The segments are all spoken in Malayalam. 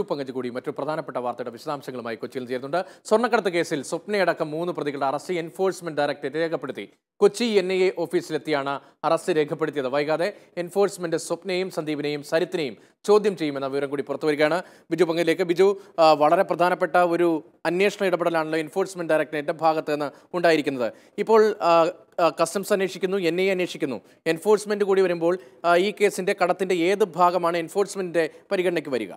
പങ്കജ് കൂടി മറ്റു പ്രധാനപ്പെട്ട വാർത്തയുടെ വിശദാംശങ്ങളുമായി കൊച്ചിയിൽ ചേരുന്നുണ്ട് സ്വർണ്ണക്കടത്ത് കേസിൽ സ്വപ്നയടക്കം മൂന്ന് പ്രതികളുടെ അറസ്റ്റ് എൻഫോഴ്സ്മെന്റ് ഡയറക്ടറേറ്റ് രേഖപ്പെടുത്തി കൊച്ചി എൻ ഐ എ ഓഫീസിലെത്തിയാണ് അറസ്റ്റ് രേഖപ്പെടുത്തിയത് വൈകാതെ എൻഫോഴ്സ്മെന്റ് സ്വപ്നയെയും സന്ദീപിനെയും സരിത്തിനെയും ചോദ്യം ചെയ്യുമെന്ന വിവരം കൂടി പുറത്തുവരികയാണ് ബിജു പങ്കയിലേക്ക് ബിജു ആ, വളരെ പ്രധാനപ്പെട്ട ഒരു അന്വേഷണ ഇടപെടലാണല്ലോ എൻഫോഴ്സ്മെന്റ് ഡയറക്ടറേറ്റിന്റെ ഭാഗത്ത് നിന്ന് ഉണ്ടായിരിക്കുന്നത് ഇപ്പോൾ ആ, ആ, കസ്റ്റംസ് അന്വേഷിക്കുന്നു എൻ ഐ എ അന്വേഷിക്കുന്നു എൻഫോഴ്സ്മെന്റ് കൂടി വരുമ്പോൾ ആ, ഈ കേസിന്റെ കടത്തിന്റെ ഏത് ഭാഗമാണ് എൻഫോഴ്സ്മെന്റിന്റെ പരിഗണനയ്ക്ക് വരിക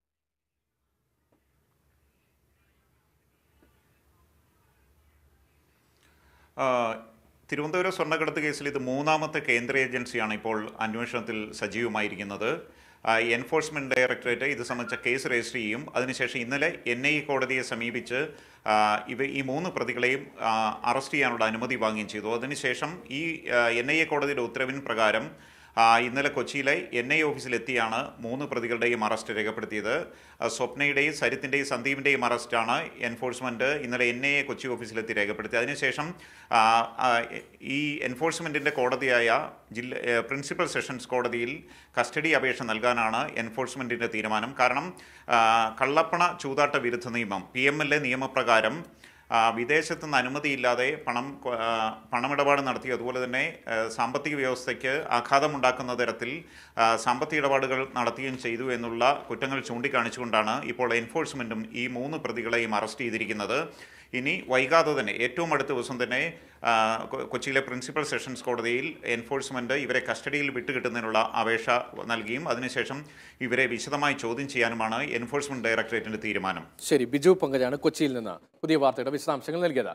ആ, തിരുവനന്തപുരം സ്വർണ്ണക്കടത്ത് കേസിൽ ഇത് മൂന്നാമത്തെ കേന്ദ്ര ഏജൻസിയാണ് ഇപ്പോൾ അന്വേഷണത്തിൽ സജീവമായിരിക്കുന്നത് ആ, എൻഫോഴ്സ്മെന്റ് ഡയറക്ടറേറ്റ് ഇത് സംബന്ധിച്ച കേസ് രജിസ്റ്റർ ചെയ്യും അതിനുശേഷം ഇന്നലെ എൻ ഐ കോടതിയെ സമീപിച്ച് ആ, ഇവ ഈ മൂന്ന് പ്രതികളെയും ആ, അറസ്റ്റ് ചെയ്യാനുള്ള അനുമതി വാങ്ങുകയും ചെയ്തു അതിനുശേഷം ഈ എൻ ഐ എ കോടതിയുടെ ഉത്തരവിൻ പ്രകാരം ആ, ഇന്നലെ കൊച്ചിയിലെ എൻ ഐ ഓഫീസിലെത്തിയാണ് മൂന്ന് പ്രതികളുടെയും അറസ്റ്റ് രേഖപ്പെടുത്തിയത് ആ, സ്വപ്നയുടെയും സരിത്തിൻ്റെയും സന്ദീപിൻ്റെയും അറസ്റ്റാണ് എൻഫോഴ്സ്മെൻറ്റ് ഇന്നലെ എൻ ഐ എ കൊച്ചി ഓഫീസിലെത്തി രേഖപ്പെടുത്തി അതിനുശേഷം ആ, ആ, ഈ എൻഫോഴ്സ്മെൻറ്റിൻ്റെ കോടതിയായ ജില്ല ഏ, പ്രിൻസിപ്പൽ സെഷൻസ് കോടതിയിൽ കസ്റ്റഡി അപേക്ഷ നൽകാനാണ് എൻഫോഴ്സ്മെൻറ്റിൻ്റെ തീരുമാനം കാരണം ആ, കള്ളപ്പണ ചൂതാട്ട വിരുദ്ധ നിയമം പി എം എൽ എ നിയമപ്രകാരം ആ, വിദേശത്തു നിന്ന് അനുമതിയില്ലാതെ പണം കൊ- ആ, പണമിടപാട് നടത്തി അതുപോലെ തന്നെ ആ, സാമ്പത്തിക വ്യവസ്ഥയ്ക്ക് ആഘാതമുണ്ടാക്കുന്ന തരത്തിൽ ആ, സാമ്പത്തിക ഇടപാടുകൾ നടത്തുകയും ചെയ്തു എന്നുള്ള കുറ്റങ്ങൾ ചൂണ്ടിക്കാണിച്ചുകൊണ്ടാണ് ഇപ്പോൾ എൻഫോഴ്സ്മെൻറ്റും ഈ മൂന്ന് പ്രതികളെയും അറസ്റ്റ് ചെയ്തിരിക്കുന്നത് ഇനി വൈകാതെ തന്നെ ഏറ്റവും അടുത്ത ദിവസം തന്നെ ആ, കൊ- കൊച്ചിയിലെ പ്രിൻസിപ്പൽ സെഷൻസ് കോടതിയിൽ എൻഫോഴ്സ്മെൻറ്റ് ഇവരെ കസ്റ്റഡിയിൽ വിട്ടുകിട്ടുന്നതിനുള്ള അപേക്ഷ നൽകിയും അതിനുശേഷം ഇവരെ വിശദമായി ചോദ്യം ചെയ്യാനുമാണ് എൻഫോഴ്സ്മെൻറ്റ് ഡയറക്ടറേറ്റിൻ്റെ തീരുമാനം ശരി ബിജു പങ്കജാണ് കൊച്ചിയിൽ നിന്ന് പുതിയ വാർത്തയുടെ വിശദാംശങ്ങൾ നൽകിയത്